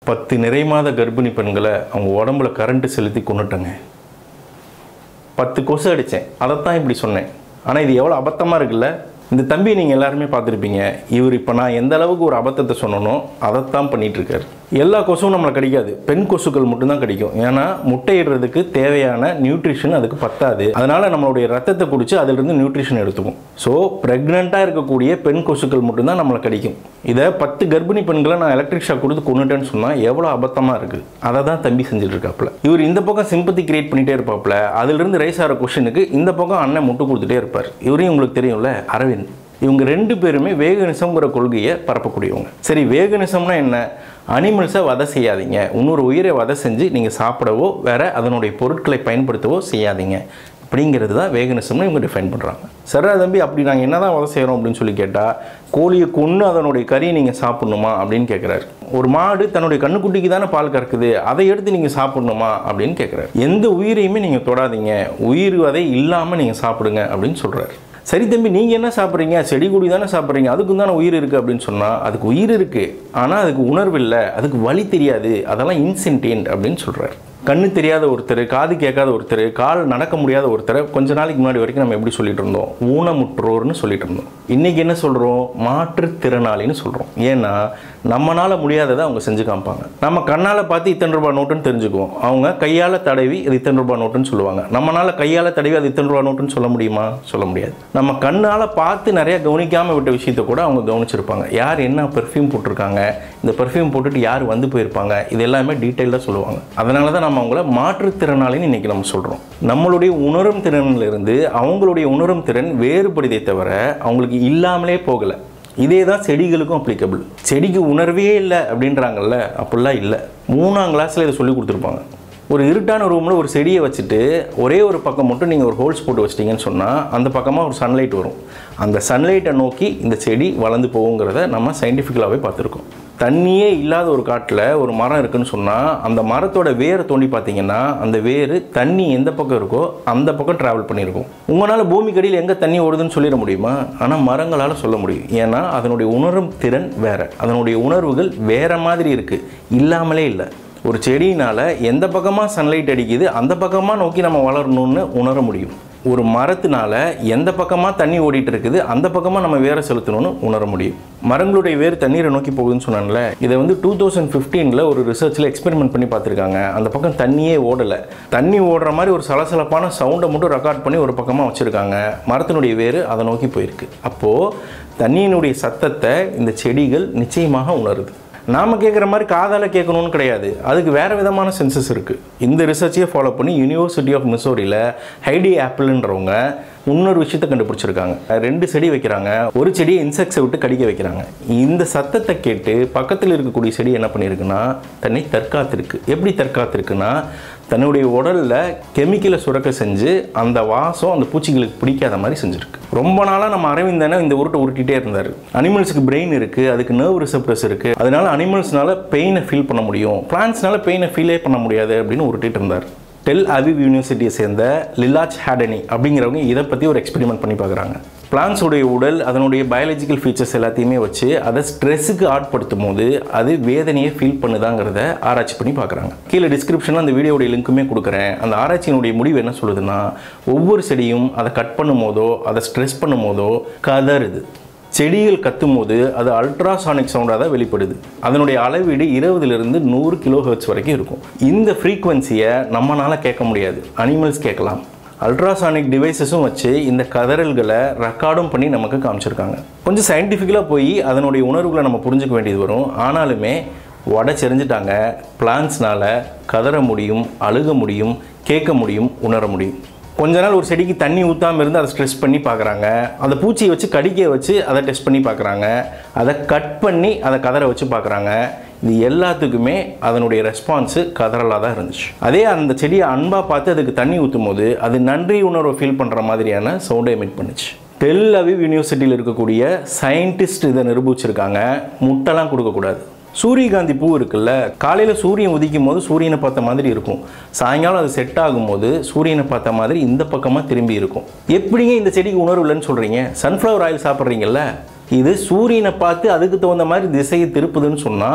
பத்து நிறைமாத கர்ப்பிணி பெண்களை அவங்க உடம்புல கரண்ட் செலுத்தி கொண்டுட்டேங்க பத்து கொசு அடித்தேன் அதைத்தான் இப்படி சொன்னேன் ஆனால் இது எவ்வளோ அபத்தமாக இருக்குல்ல இந்த தம்பி நீங்கள் எல்லாருமே பார்த்துருப்பீங்க இவர் இப்போ நான் எந்த அளவுக்கு ஒரு அபத்தத்தை சொன்னனோ அதைத்தான் பண்ணிட்டு இருக்காரு எல்லா கொசுவும் நம்மளை கிடைக்காது பெண் கொசுக்கள் மட்டும்தான் கிடைக்கும் ஏன்னா முட்டையிடுறதுக்கு தேவையான நியூட்ரிஷன் அதுக்கு பத்தாது அதனால நம்மளுடைய ரத்தத்தை குடிச்சு அதிலிருந்து நியூட்ரிஷன் எடுத்துக்கும் ஸோ ப்ரெக்னெண்ட்டாக இருக்கக்கூடிய பெண் கொசுக்கள் மட்டும்தான் நம்மளை கிடைக்கும் இதை பத்து கர்ப்பிணி பெண்களை நான் எலக்ட்ரிக் ஷாக் கொடுத்து கொண்டுட்டேன்னு சொன்னால் எவ்வளோ அபத்தமாக இருக்குது அதை தான் தம்பி செஞ்சுட்டு இருக்காப்புல இவர் இந்த பக்கம் சிம்பத்தி கிரியேட் பண்ணிட்டே இருப்பாப்புல அதிலிருந்து ரைஸ் ஆகிற கொஷனுக்கு இந்த பக்கம் அண்ணன் முட்டு கொடுத்துட்டே இருப்பார் இவரையும் உங்களுக்கு தெரியும்ல அரவிந்த் இவங்க ரெண்டு பேருமே வேகனிசம்ங்கிற கொள்கையை பரப்பக்கூடியவங்க சரி வேகனிசம்னா என்ன அனிமல்ஸை வதை செய்யாதீங்க இன்னொரு உயிரை வதை செஞ்சு நீங்கள் சாப்பிடவோ வேற அதனுடைய பொருட்களை பயன்படுத்தவோ செய்யாதீங்க அப்படிங்கிறது தான் வேகனிசம்னு இவங்க டிஃபைன் பண்ணுறாங்க சரா தம்பி அப்படி நாங்கள் என்ன தான் வதை செய்கிறோம் அப்படின்னு சொல்லி கேட்டால் கோழியை கொன்று அதனுடைய கறியை நீங்கள் சாப்பிடணுமா அப்படின்னு கேட்குறாரு ஒரு மாடு தன்னுடைய கண்ணுக்குட்டிக்கு தானே பால் கறக்குது அதை எடுத்து நீங்கள் சாப்பிடணுமா அப்படின்னு கேட்குறாரு எந்த உயிரையுமே நீங்கள் தொடாதீங்க உயிர் வதை இல்லாமல் நீங்கள் சாப்பிடுங்க அப்படின்னு சொல்கிறாரு சரி தம்பி நீங்கள் என்ன சாப்பிட்றீங்க செடி கொடி தானே சாப்பிட்றீங்க அதுக்கும் தானே உயிர் இருக்குது அப்படின்னு சொன்னால் அதுக்கு உயிர் இருக்குது ஆனால் அதுக்கு உணர்வு இல்லை அதுக்கு வழி தெரியாது அதெல்லாம் இன்சென்டியன்ட் அப்படின்னு சொல்கிறார் கண்ணு தெரியாத ஒருத்தர் காது கேட்காத ஒருத்தர் கால் நடக்க முடியாத ஒருத்தரை கொஞ்ச நாளைக்கு முன்னாடி வரைக்கும் நம்ம எப்படி சொல்லிட்டு இருந்தோம் ஊனமுற்றோர்னு சொல்லிட்டு இருந்தோம் இன்னைக்கு என்ன சொல்கிறோம் மாற்றுத்திறனாளின்னு சொல்கிறோம் ஏன்னா நம்மளால முடியாததை அவங்க செஞ்சு காமிப்பாங்க நம்ம கண்ணால் பார்த்து இத்தனை ரூபாய் நோட்டுன்னு தெரிஞ்சுக்குவோம் அவங்க கையால் தடவி அது இத்தனை ரூபாய் நோட்டுன்னு சொல்லுவாங்க நம்மளால கையால் தடவி அது இத்தனை ரூபாய் நோட்டுன்னு சொல்ல முடியுமா சொல்ல முடியாது நம்ம கண்ணால் பார்த்து நிறைய கவனிக்காமல் விட்ட விஷயத்தை கூட அவங்க கவனிச்சிருப்பாங்க யார் என்ன பெர்ஃப்யூம் போட்டிருக்காங்க இந்த பெர்ஃப்யூம் போட்டுட்டு யார் வந்து போயிருப்பாங்க இது எல்லாமே டீட்டெயிலாக சொல்லுவாங்க அதனால தான் நம்ம அவங்கள மாற்றுத்திறனாளின்னு இன்னைக்கு நம்ம சொல்கிறோம் நம்மளுடைய உணரும் திறனிலிருந்து அவங்களுடைய உணரும் திறன் வேறுபடுதே தவிர அவங்களுக்கு இல்லாமலே போகலை இதே தான் செடிகளுக்கும் அப்ளிகபிள் செடிக்கு உணர்வே இல்லை அப்படின்றாங்கல்ல அப்படிலாம் இல்லை மூணாம் கிளாஸில் இதை சொல்லி கொடுத்துருப்பாங்க ஒரு இருட்டான ரூமில் ஒரு செடியை வச்சுட்டு ஒரே ஒரு பக்கம் மட்டும் நீங்கள் ஒரு ஹோல்ஸ் போட்டு வச்சிட்டிங்கன்னு சொன்னால் அந்த பக்கமாக ஒரு சன்லைட் வரும் அந்த சன்லைட்டை நோக்கி இந்த செடி வளர்ந்து போகுங்கிறத நம்ம சயின்டிஃபிக்கலாகவே பார்த்துருக்கோம் தண்ணியே இல்லாத ஒரு காட்டில் ஒரு மரம் இருக்குன்னு சொன்னால் அந்த மரத்தோட வேரை தோண்டி பார்த்தீங்கன்னா அந்த வேர் தண்ணி எந்த பக்கம் இருக்கோ அந்த பக்கம் ட்ராவல் பண்ணியிருக்கும் உங்களால் பூமிக்கடியில் எங்கே தண்ணி ஓடுதுன்னு சொல்லிட முடியுமா ஆனால் மரங்களால் சொல்ல முடியும் ஏன்னா அதனுடைய உணரும் திறன் வேற அதனுடைய உணர்வுகள் வேற மாதிரி இருக்குது இல்லாமலே இல்லை ஒரு செடியினால் எந்த பக்கமாக சன்லைட் அடிக்குது அந்த பக்கமாக நோக்கி நம்ம வளரணும்னு உணர முடியும் ஒரு மரத்தினால எந்த பக்கமாக தண்ணி ஓடிட்டு இருக்குது அந்த பக்கமாக நம்ம வேற செலுத்தணும்னு உணர முடியும் மரங்களுடைய வேர் தண்ணீரை நோக்கி போகுதுன்னு சொன்னான்ல இதை வந்து டூ தௌசண்ட் ஃபிஃப்டீனில் ஒரு ரிசர்ச்சில் எக்ஸ்பெரிமெண்ட் பண்ணி பார்த்துருக்காங்க அந்த பக்கம் தண்ணியே ஓடலை தண்ணி ஓடுற மாதிரி ஒரு சலசலப்பான சவுண்டை மட்டும் ரெக்கார்ட் பண்ணி ஒரு பக்கமாக வச்சுருக்காங்க மரத்தினுடைய வேர் அதை நோக்கி போயிருக்கு அப்போது தண்ணியினுடைய சத்தத்தை இந்த செடிகள் நிச்சயமாக உணருது நாம் கேட்குற மாதிரி காதால் கேட்கணும்னு கிடையாது அதுக்கு வேறு விதமான சென்சஸ் இருக்குது இந்த ரிசர்ச்சையே ஃபாலோ பண்ணி யூனிவர்சிட்டி ஆஃப் மிசோரியில் ஹைடி ஆப்பிள்ன்றவங்க இன்னொரு விஷயத்தை கண்டுபிடிச்சிருக்காங்க ரெண்டு செடி வைக்கிறாங்க ஒரு செடியை இன்செக்ட்ஸை விட்டு கடிக்க வைக்கிறாங்க இந்த சத்தத்தை கேட்டு பக்கத்தில் இருக்கக்கூடிய செடி என்ன பண்ணியிருக்குன்னா தன்னை தற்காத்திருக்கு எப்படி தற்காத்திருக்குன்னா தன்னுடைய உடலில் கெமிக்கலை சுரக்க செஞ்சு அந்த வாசம் அந்த பூச்சிகளுக்கு பிடிக்காத மாதிரி செஞ்சுருக்கு ரொம்ப நாளாக நம்ம அரவிந்தனை இந்த உருட்டை உருட்டிகிட்டே இருந்தார் அனிமல்ஸுக்கு பிரெயின் இருக்குது அதுக்கு நர்வ் ரிசப்டர்ஸ் இருக்குது அதனால அனிமல்ஸ்னால பெயினை ஃபீல் பண்ண முடியும் பிளான்ஸ்னால பெயினை ஃபீலே பண்ண முடியாது அப்படின்னு உருட்டிட்டு இருந்தார் டெல் அவிவ் யூனிவர்சிட்டியை சேர்ந்த லிலாச் ஹேடனி அப்படிங்கிறவங்க இதை பற்றி ஒரு எக்ஸ்பெரிமெண்ட் பண்ணி பார்க்குறாங்க பிளான்ஸுடைய உடல் அதனுடைய பயாலஜிக்கல் ஃபீச்சர்ஸ் எல்லாத்தையுமே வச்சு அதை ஸ்ட்ரெஸ்ஸுக்கு ஆட்படுத்தும் போது அது வேதனையை ஃபீல் பண்ணுதாங்கிறத ஆராய்ச்சி பண்ணி பார்க்குறாங்க கீழே டிஸ்கிரிப்ஷனில் அந்த வீடியோடைய லிங்க்குமே கொடுக்குறேன் அந்த ஆராய்ச்சியினுடைய முடிவு என்ன சொல்லுதுன்னா ஒவ்வொரு செடியும் அதை கட் பண்ணும் போதோ அதை ஸ்ட்ரெஸ் பண்ணும் போதோ கதறுது செடிகள் கத்தும் போது அது அல்ட்ராசானிக் சவுண்டாக தான் வெளிப்படுது அதனுடைய அளவீடு இருபதுலேருந்து நூறு கிலோ ஹெர்ட்ஸ் வரைக்கும் இருக்கும் இந்த ஃப்ரீக்குவென்சியை நம்மளால் கேட்க முடியாது அனிமல்ஸ் கேட்கலாம் அல்ட்ராசானிக் டிவைசஸும் வச்சு இந்த கதறல்களை ரெக்கார்டும் பண்ணி நமக்கு காமிச்சிருக்காங்க கொஞ்சம் சயின்டிஃபிக்கலாக போய் அதனுடைய உணர்வுகளை நம்ம புரிஞ்சுக்க வேண்டியது வரும் ஆனாலுமே உடச்செறிஞ்சிட்டாங்க பிளான்ஸ்னால கதற முடியும் அழுக முடியும் கேட்க முடியும் உணர முடியும் கொஞ்ச நாள் ஒரு செடிக்கு தண்ணி ஊற்றாமல் இருந்து அதை ஸ்ட்ரெஸ் பண்ணி பார்க்குறாங்க அந்த பூச்சியை வச்சு கடிக்க வச்சு அதை டெஸ்ட் பண்ணி பார்க்குறாங்க அதை கட் பண்ணி அதை கதற வச்சு பார்க்குறாங்க இது எல்லாத்துக்குமே அதனுடைய ரெஸ்பான்ஸு கதறலாக தான் இருந்துச்சு அதே அந்த செடியை அன்பாக பார்த்து அதுக்கு தண்ணி ஊற்றும் போது அது நன்றி உணர்வை ஃபீல் பண்ணுற மாதிரியான சவுண்டை எமிட் பண்ணுச்சு டெல் அவிவ் யூனிவர்சிட்டியில் இருக்கக்கூடிய சயின்டிஸ்ட் இதை நிரூபிச்சிருக்காங்க முட்டைலாம் கொடுக்கக்கூடாது சூரியகாந்தி பூ இருக்குல்ல காலையில் சூரியன் உதிக்கும் போது சூரியனை பார்த்த மாதிரி இருக்கும் சாயங்காலம் அது செட் ஆகும்போது சூரியனை பார்த்த மாதிரி இந்த பக்கமாக திரும்பி இருக்கும் எப்படிங்க இந்த செடிக்கு உணர்வு இல்லைன்னு சொல்கிறீங்க சன்ஃப்ளவர் ஆயில் சாப்பிட்றீங்கல்ல இது சூரியனை பார்த்து அதுக்கு தகுந்த மாதிரி திசையை திருப்புதுன்னு சொன்னால்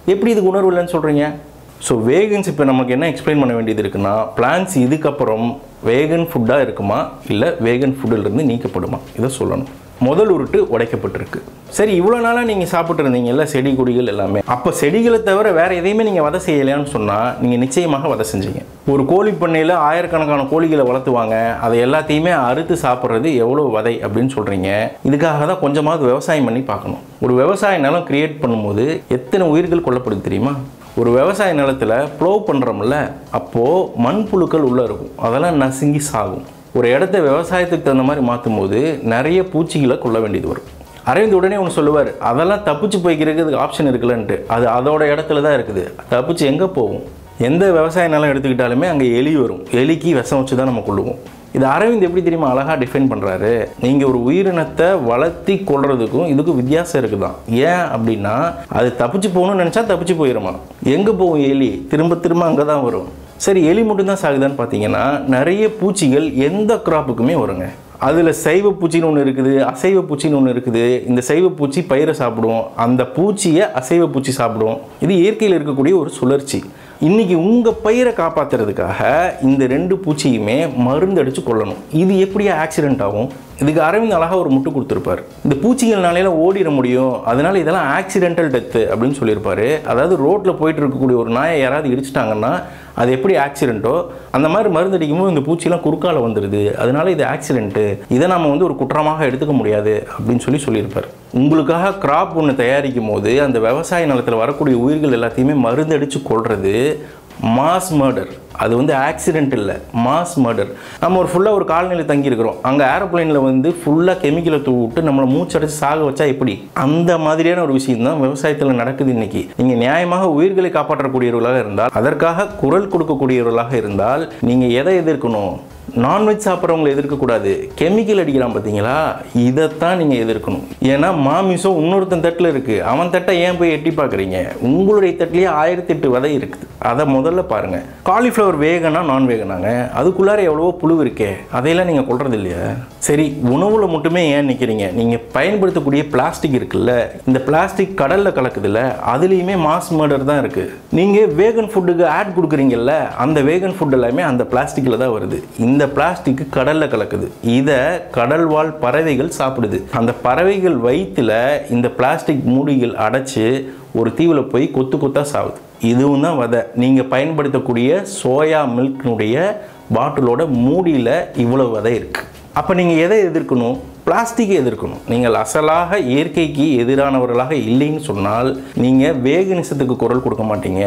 எப்படி இதுக்கு உணர்வு இல்லைன்னு சொல்கிறீங்க ஸோ வேகன்ஸ் இப்போ நமக்கு என்ன எக்ஸ்பிளைன் பண்ண வேண்டியது இருக்குன்னா பிளான்ஸ் இதுக்கப்புறம் வேகன் ஃபுட்டாக இருக்குமா இல்லை வேகன் ஃபுட்டிலிருந்து நீக்கப்படுமா இதை சொல்லணும் முதல் உருட்டு உடைக்கப்பட்டிருக்கு சரி இவ்வளோ நாளாக நீங்கள் சாப்பிட்டு இருந்தீங்கல்ல செடி கொடிகள் எல்லாமே அப்போ செடிகளை தவிர வேறு எதையுமே நீங்கள் வதை செய்யலையான்னு சொன்னால் நீங்கள் நிச்சயமாக வதை செஞ்சீங்க ஒரு கோழி பண்ணையில் ஆயிரக்கணக்கான கோழிகளை வளர்த்துவாங்க அதை எல்லாத்தையுமே அறுத்து சாப்பிட்றது எவ்வளோ வதை அப்படின்னு சொல்கிறீங்க இதுக்காக தான் கொஞ்சமாவது விவசாயம் பண்ணி பார்க்கணும் ஒரு விவசாய நிலம் கிரியேட் பண்ணும்போது எத்தனை உயிர்கள் கொல்லப்படுது தெரியுமா ஒரு விவசாய நிலத்தில் ப்ளோவ் பண்ணுறோம்ல அப்போது மண்புழுக்கள் உள்ளே இருக்கும் அதெல்லாம் நசுங்கி சாகும் ஒரு இடத்த விவசாயத்துக்கு தகுந்த மாதிரி மாற்றும் போது நிறைய பூச்சிகளை கொள்ள வேண்டியது வரும் அரவிந்த் உடனே ஒன்று சொல்லுவார் அதெல்லாம் தப்பிச்சு போய்க்கிறதுக்கு ஆப்ஷன் இருக்குல்லன்ட்டு அது அதோட இடத்துல தான் இருக்குது தப்பிச்சு எங்கே போகும் எந்த விவசாய நிலம் எடுத்துக்கிட்டாலுமே அங்கே எலி வரும் எலிக்கு விஷம் வச்சு தான் நம்ம கொள்ளுவோம் இது அரவிந்த் எப்படி தெரியுமா அழகாக டிஃபைன் பண்ணுறாரு நீங்கள் ஒரு உயிரினத்தை வளர்த்தி கொள்றதுக்கும் இதுக்கும் வித்தியாசம் இருக்குதான் ஏன் அப்படின்னா அது தப்பிச்சு போகணும்னு நினச்சா தப்பிச்சு போயிடுமா எங்கே போகும் எலி திரும்ப திரும்ப அங்கே தான் வரும் சரி எலி மட்டும்தான் சாகுதான்னு பார்த்தீங்கன்னா நிறைய பூச்சிகள் எந்த கிராப்புக்குமே வருங்க அதில் சைவ பூச்சின்னு ஒன்று இருக்குது அசைவ பூச்சின்னு ஒன்று இருக்குது இந்த சைவ பூச்சி பயிரை சாப்பிடும் அந்த பூச்சியை அசைவ பூச்சி சாப்பிடும் இது இயற்கையில் இருக்கக்கூடிய ஒரு சுழற்சி இன்னைக்கு உங்கள் பயிரை காப்பாற்றுறதுக்காக இந்த ரெண்டு பூச்சியுமே மருந்து அடித்து கொள்ளணும் இது எப்படியா ஆக்சிடென்ட் ஆகும் இதுக்கு அரவிந்த் அழகாக ஒரு முட்டு கொடுத்துருப்பார் இந்த பூச்சிகள்னால ஓடிட முடியும் அதனால இதெல்லாம் ஆக்சிடென்டல் டெத்து அப்படின்னு சொல்லியிருப்பாரு அதாவது ரோட்டில் போயிட்டு இருக்கக்கூடிய ஒரு நாயை யாராவது இடிச்சிட்டாங்கன்னா அது எப்படி ஆக்சிடென்ட்டோ அந்த மாதிரி மருந்து அடிக்கும்போது இந்த பூச்சிலாம் குறுக்கால வந்துடுது அதனால இது ஆக்சிடென்ட்டு இதை நம்ம வந்து ஒரு குற்றமாக எடுத்துக்க முடியாது அப்படின்னு சொல்லி சொல்லியிருப்பார் உங்களுக்காக கிராப் ஒன்று தயாரிக்கும் போது அந்த விவசாய நிலத்தில் வரக்கூடிய உயிர்கள் எல்லாத்தையுமே மருந்து அடித்து கொள்வது மாஸ் மர்டர் அது வந்து ஆக்சிடென்ட் இல்லை மாஸ் மர்டர் நம்ம ஒரு ஃபுல்லாக ஒரு காலநிலையில் தங்கியிருக்கிறோம் அங்கே ஏரோப்ளைனில் வந்து ஃபுல்லாக கெமிக்கலை தூவி விட்டு நம்மளை மூச்சடைச்சு சாக வச்சா எப்படி அந்த மாதிரியான ஒரு விஷயம் தான் விவசாயத்தில் நடக்குது இன்னைக்கு நீங்கள் நியாயமாக உயிர்களை காப்பாற்றக்கூடியவர்களாக இருந்தால் அதற்காக குரல் கொடுக்கக்கூடியவர்களாக இருந்தால் நீங்கள் எதை எதிர்க்கணும் நான்வெஜ் சாப்பிட்றவங்களை எதிர்க்கக்கூடாது கெமிக்கல் அடிக்கிறான் பார்த்தீங்களா இதைத்தான் நீங்கள் எதிர்க்கணும் ஏன்னா மாமிசம் இன்னொருத்தன் தட்டில் இருக்குது அவன் தட்டை ஏன் போய் எட்டி பார்க்குறீங்க உங்களுடைய தட்டிலேயே ஆயிரத்தி எட்டு விதை இருக்குது அதை முதல்ல பாருங்கள் காலிஃப்ளவர் வேகனா நான் வேகனாங்க அதுக்குள்ளார எவ்வளவோ புழு இருக்கே அதையெல்லாம் நீங்கள் கொள்றது இல்லையா சரி உணவில் மட்டுமே ஏன் நிற்கிறீங்க நீங்கள் பயன்படுத்தக்கூடிய பிளாஸ்டிக் இருக்குல்ல இந்த பிளாஸ்டிக் கடலில் கலக்குதுல்ல அதுலேயுமே மாஸ் மர்டர் தான் இருக்குது நீங்கள் வேகன் ஃபுட்டுக்கு ஆட் கொடுக்குறீங்கல்ல அந்த வேகன் ஃபுட் எல்லாமே அந்த பிளாஸ்டிக்கில் தான் வருது இந்த பிளாஸ்டிக் கடலில் கலக்குது இதை கடல் வாழ் பறவைகள் சாப்பிடுது அந்த பறவைகள் வயிற்றுல இந்த பிளாஸ்டிக் மூடிகள் அடைச்சு ஒரு தீவில் போய் கொத்து கொத்தா சாகுது இதுவும் தான் வதை நீங்கள் பயன்படுத்தக்கூடிய சோயா மில்க்னுடைய பாட்டிலோட மூடியில் இவ்வளோ விதை இருக்குது அப்போ நீங்கள் எதை எதிர்க்கணும் பிளாஸ்டிக்கை எதிர்க்கணும் நீங்கள் அசலாக இயற்கைக்கு எதிரானவர்களாக இல்லைன்னு சொன்னால் நீங்கள் வேகனிசத்துக்கு குரல் கொடுக்க மாட்டீங்க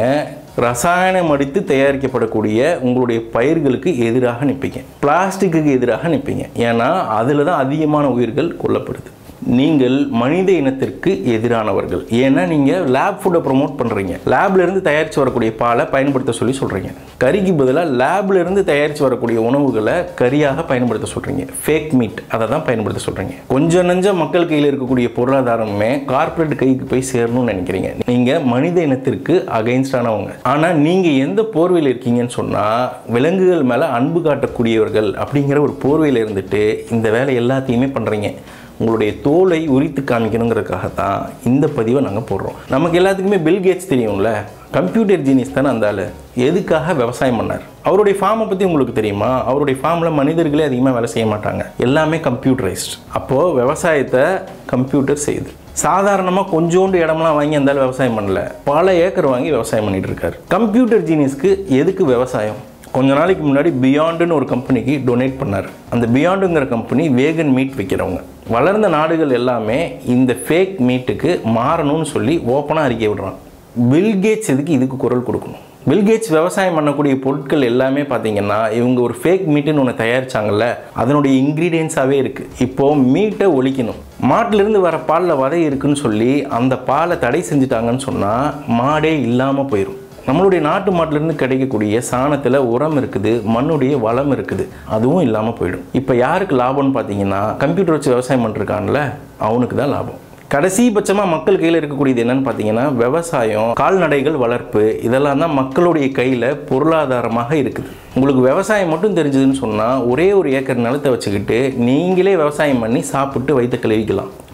ரசாயனம் அடித்து தயாரிக்கப்படக்கூடிய உங்களுடைய பயிர்களுக்கு எதிராக நிற்பீங்க பிளாஸ்டிக்குக்கு எதிராக நிற்பீங்க ஏன்னா அதில் தான் அதிகமான உயிர்கள் கொல்லப்படுது நீங்கள் மனித இனத்திற்கு எதிரானவர்கள் ஏன்னா நீங்கள் லேப் ஃபுட்டை ப்ரொமோட் பண்ணுறீங்க லேப்ல இருந்து தயாரித்து வரக்கூடிய பாலை பயன்படுத்த சொல்லி சொல்கிறீங்க கறிக்கு பதிலாக லேப்ல இருந்து தயாரித்து வரக்கூடிய உணவுகளை கறியாக பயன்படுத்த சொல்கிறீங்க ஃபேக் மீட் அதை தான் பயன்படுத்த சொல்கிறீங்க கொஞ்சம் நஞ்ச மக்கள் கையில் இருக்கக்கூடிய பொருளாதாரமே கார்ப்பரேட் கைக்கு போய் சேரணும்னு நினைக்கிறீங்க நீங்கள் மனித இனத்திற்கு அகைன்ஸ்டானவங்க ஆனால் நீங்கள் எந்த போர்வையில் இருக்கீங்கன்னு சொன்னால் விலங்குகள் மேலே அன்பு காட்டக்கூடியவர்கள் அப்படிங்கிற ஒரு போர்வையில் இருந்துட்டு இந்த வேலை எல்லாத்தையுமே பண்ணுறீங்க உங்களுடைய தோலை உரித்து காமிக்கணுங்கிறதுக்காக தான் இந்த பதிவை நாங்கள் போடுறோம் நமக்கு எல்லாத்துக்குமே பில் கேட்ஸ் தெரியும்ல கம்ப்யூட்டர் ஜீனியஸ் தானே அந்த ஆளு எதுக்காக விவசாயம் பண்ணார் அவருடைய ஃபார்மை பற்றி உங்களுக்கு தெரியுமா அவருடைய ஃபார்மில் மனிதர்களே அதிகமாக வேலை செய்ய மாட்டாங்க எல்லாமே கம்ப்யூட்டரைஸ்ட் அப்போது விவசாயத்தை கம்ப்யூட்டர் செய்யுது சாதாரணமாக கொஞ்சோண்டு இடம்லாம் வாங்கி அந்த ஆளு விவசாயம் பண்ணல பல ஏக்கர் வாங்கி விவசாயம் பண்ணிட்டு இருக்காரு கம்ப்யூட்டர் ஜீனியஸ்க்கு எதுக்கு விவசாயம் கொஞ்ச நாளைக்கு முன்னாடி பியாண்டுன்னு ஒரு கம்பெனிக்கு டொனேட் பண்ணார் அந்த பியாண்டுங்கிற கம்பெனி வேகன் மீட் விற்கிறவங்க வளர்ந்த நாடுகள் எல்லாமே இந்த ஃபேக் மீட்டுக்கு மாறணும்னு சொல்லி ஓப்பனாக அறிக்கை விடுறான் பில்கேட்ஸ் எதுக்கு இதுக்கு குரல் கொடுக்கணும் பில்கேட்ஸ் விவசாயம் பண்ணக்கூடிய பொருட்கள் எல்லாமே பார்த்தீங்கன்னா இவங்க ஒரு ஃபேக் மீட்டுன்னு ஒன்று தயாரிச்சாங்கல்ல அதனுடைய இன்க்ரீடியன்ஸாகவே இருக்குது இப்போது மீட்டை ஒழிக்கணும் மாட்டிலிருந்து வர பாலில் வதை இருக்குன்னு சொல்லி அந்த பாலை தடை செஞ்சுட்டாங்கன்னு சொன்னால் மாடே இல்லாமல் போயிடும் நம்மளுடைய நாட்டு மாட்டிலேருந்து கிடைக்கக்கூடிய சாணத்தில் உரம் இருக்குது மண்ணுடைய வளம் இருக்குது அதுவும் இல்லாமல் போயிடும் இப்போ யாருக்கு லாபம்னு பார்த்தீங்கன்னா கம்ப்யூட்டர் வச்சு விவசாயம் பண்ணிருக்கான்ல அவனுக்கு தான் லாபம் கடைசி பட்சமாக மக்கள் கையில் இருக்கக்கூடியது என்னன்னு பார்த்தீங்கன்னா விவசாயம் கால்நடைகள் வளர்ப்பு இதெல்லாம் தான் மக்களுடைய கையில் பொருளாதாரமாக இருக்குது உங்களுக்கு விவசாயம் மட்டும் தெரிஞ்சதுன்னு சொன்னால் ஒரே ஒரு ஏக்கர் நிலத்தை வச்சுக்கிட்டு நீங்களே விவசாயம் பண்ணி சாப்பிட்டு வைத்த கழுவிக்கலாம்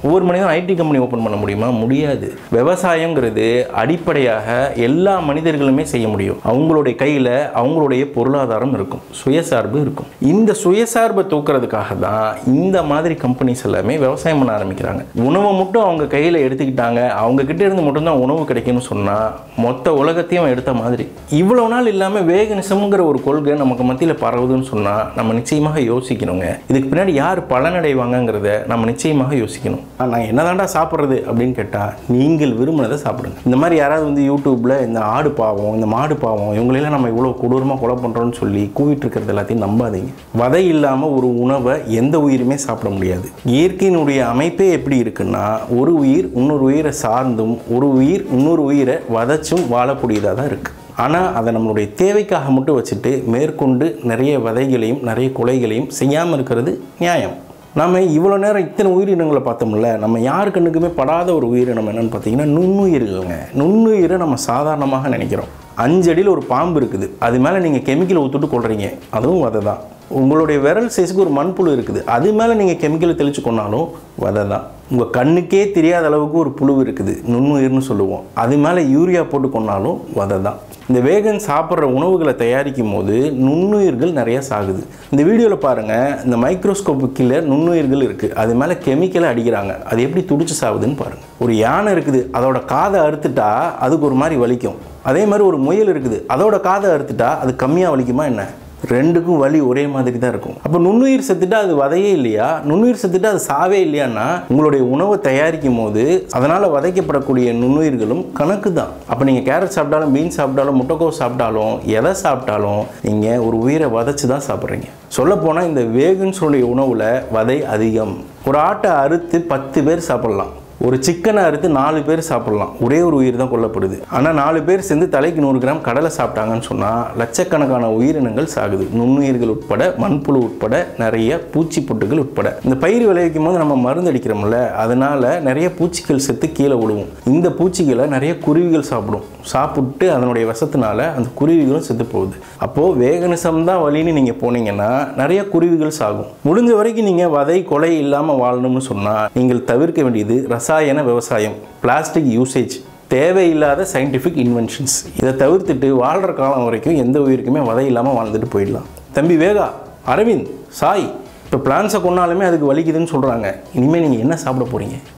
ஒவ்வொரு மனிதனும் ஐடி கம்பெனி ஓப்பன் பண்ண முடியுமா முடியாது விவசாயங்கிறது அடிப்படையாக எல்லா மனிதர்களுமே செய்ய முடியும் அவங்களுடைய கையில் அவங்களுடைய பொருளாதாரம் இருக்கும் சுயசார்பு இருக்கும் இந்த சுயசார்பை தூக்குறதுக்காக தான் இந்த மாதிரி கம்பெனிஸ் எல்லாமே விவசாயம் பண்ண ஆரம்பிக்கிறாங்க உணவை மட்டும் அவங்க கையில் எடுத்துக்கிட்டாங்க அவங்க கிட்ட இருந்து மட்டும்தான் உணவு கிடைக்கும்னு சொன்னால் மொத்த உலகத்தையும் எடுத்த மாதிரி இவ்வளோ நாள் இல்லாமல் வேகனிசம்ங்கிற ஒரு கொள்கை நமக்கு மத்தியில் பரவுதுன்னு சொன்னால் நம்ம நிச்சயமாக யோசிக்கணுங்க இதுக்கு பின்னாடி யார் பலனடைவாங்கங்கிறத நம்ம நிச்சயமாக யோசிக்கணும் நான் என்னதாண்டா சாப்பிட்றது அப்படின்னு கேட்டால் நீங்கள் விரும்பினதை சாப்பிடுங்க இந்த மாதிரி யாராவது வந்து யூடியூப்பில் இந்த ஆடு பாவம் இந்த மாடு பாவம் இவங்களெல்லாம் நம்ம இவ்வளோ கொடூரமாக கொலை பண்ணுறோம்னு சொல்லி கூவிட்டு இருக்கிறது எல்லாத்தையும் நம்பாதீங்க வதை இல்லாமல் ஒரு உணவை எந்த உயிருமே சாப்பிட முடியாது இயற்கையினுடைய அமைப்பே எப்படி இருக்குன்னா ஒரு உயிர் இன்னொரு உயிரை சார்ந்தும் ஒரு உயிர் இன்னொரு உயிரை வதைச்சும் வாழக்கூடியதாக தான் இருக்குது ஆனால் அதை நம்மளுடைய தேவைக்காக மட்டும் வச்சுட்டு மேற்கொண்டு நிறைய வதைகளையும் நிறைய கொலைகளையும் செய்யாமல் இருக்கிறது நியாயம் நம்ம இவ்வளோ நேரம் இத்தனை உயிரினங்களை பார்த்தோம்ல நம்ம யாரு கண்ணுக்குமே படாத ஒரு உயிரினம் என்னன்னு பார்த்தீங்கன்னா நுண்ணுயிர்கள்ங்க நுண்ணுயிரை நம்ம சாதாரணமாக நினைக்கிறோம் அஞ்சு அடியில் ஒரு பாம்பு இருக்குது அது மேலே நீங்கள் கெமிக்கல் ஊற்றிட்டு கொள்றீங்க அதுவும் வதை தான் உங்களுடைய விரல் சைஸுக்கு ஒரு மண்புழு இருக்குது அது மேலே நீங்கள் கெமிக்கலை தெளித்து கொண்டாலும் வதை தான் உங்கள் கண்ணுக்கே தெரியாத அளவுக்கு ஒரு புழு இருக்குது நுண்ணுயிர்னு சொல்லுவோம் அது மேலே யூரியா போட்டு கொண்டாலும் வதை தான் இந்த வேகன் சாப்பிட்ற உணவுகளை தயாரிக்கும் போது நுண்ணுயிர்கள் நிறைய சாகுது இந்த வீடியோவில் பாருங்கள் இந்த மைக்ரோஸ்கோப்பு கீழே நுண்ணுயிர்கள் இருக்குது அது மேலே கெமிக்கலை அடிக்கிறாங்க அது எப்படி துடிச்சு சாகுதுன்னு பாருங்கள் ஒரு யானை இருக்குது அதோட காதை அறுத்துட்டா அதுக்கு ஒரு மாதிரி வலிக்கும் அதே மாதிரி ஒரு முயல் இருக்குது அதோட காதை அறுத்துட்டா அது கம்மியாக வலிக்குமா என்ன ரெண்டுக்கும் வலி ஒரே மாதிரி தான் இருக்கும் அப்போ நுண்ணுயிர் செத்துட்டா அது வதையே இல்லையா நுண்ணுயிர் செத்துட்டா அது சாவே இல்லையான்னா உங்களுடைய உணவை தயாரிக்கும் போது அதனால் வதைக்கப்படக்கூடிய நுண்ணுயிர்களும் கணக்கு தான் அப்போ நீங்கள் கேரட் சாப்பிட்டாலும் பீன்ஸ் சாப்பிட்டாலும் முட்டைக்கோஸ் சாப்பிட்டாலும் எதை சாப்பிட்டாலும் நீங்கள் ஒரு உயிரை வதைச்சு தான் சாப்பிட்றீங்க சொல்லப்போனால் இந்த வேகன்ஸுடைய உணவில் வதை அதிகம் ஒரு ஆட்டை அறுத்து பத்து பேர் சாப்பிட்லாம் ஒரு சிக்கனை அறுத்து நாலு பேர் சாப்பிடலாம் ஒரே ஒரு உயிர் தான் கொல்லப்படுது ஆனால் நாலு பேர் சேர்ந்து தலைக்கு நூறு கிராம் கடலை சாப்பிட்டாங்கன்னு சொன்னால் லட்சக்கணக்கான உயிரினங்கள் சாகுது நுண்ணுயிர்கள் உட்பட மண்புழு உட்பட நிறைய பூச்சி பொட்டுகள் உட்பட இந்த பயிர் விளைவிக்கும் போது நம்ம மருந்து அடிக்கிறோம்ல அதனால நிறைய பூச்சிகள் செத்து கீழே விடுவோம் இந்த பூச்சிகளை நிறைய குருவிகள் சாப்பிடும் சாப்பிட்டு அதனுடைய விஷத்தினால அந்த குருவிகளும் செத்து போகுது அப்போது வேகனிசம் தான் வழின்னு நீங்கள் போனீங்கன்னா நிறைய குருவிகள் சாகும் முடிஞ்ச வரைக்கும் நீங்கள் வதை கொலை இல்லாமல் வாழணும்னு சொன்னால் நீங்கள் தவிர்க்க வேண்டியது ரசாயன விவசாயம் பிளாஸ்டிக் யூசேஜ் தேவையில்லாத சயின்டிஃபிக் இன்வென்ஷன்ஸ் இதை தவிர்த்துட்டு வாழ்கிற காலம் வரைக்கும் எந்த உயிருக்குமே வதை இல்லாமல் வாழ்ந்துட்டு போயிடலாம் தம்பி வேகா அரவிந்த் சாய் இப்போ பிளான்ஸை கொண்டாலுமே அதுக்கு வலிக்குதுன்னு சொல்கிறாங்க இனிமேல் நீங்கள் என்ன சாப்பிட போகிறீங்க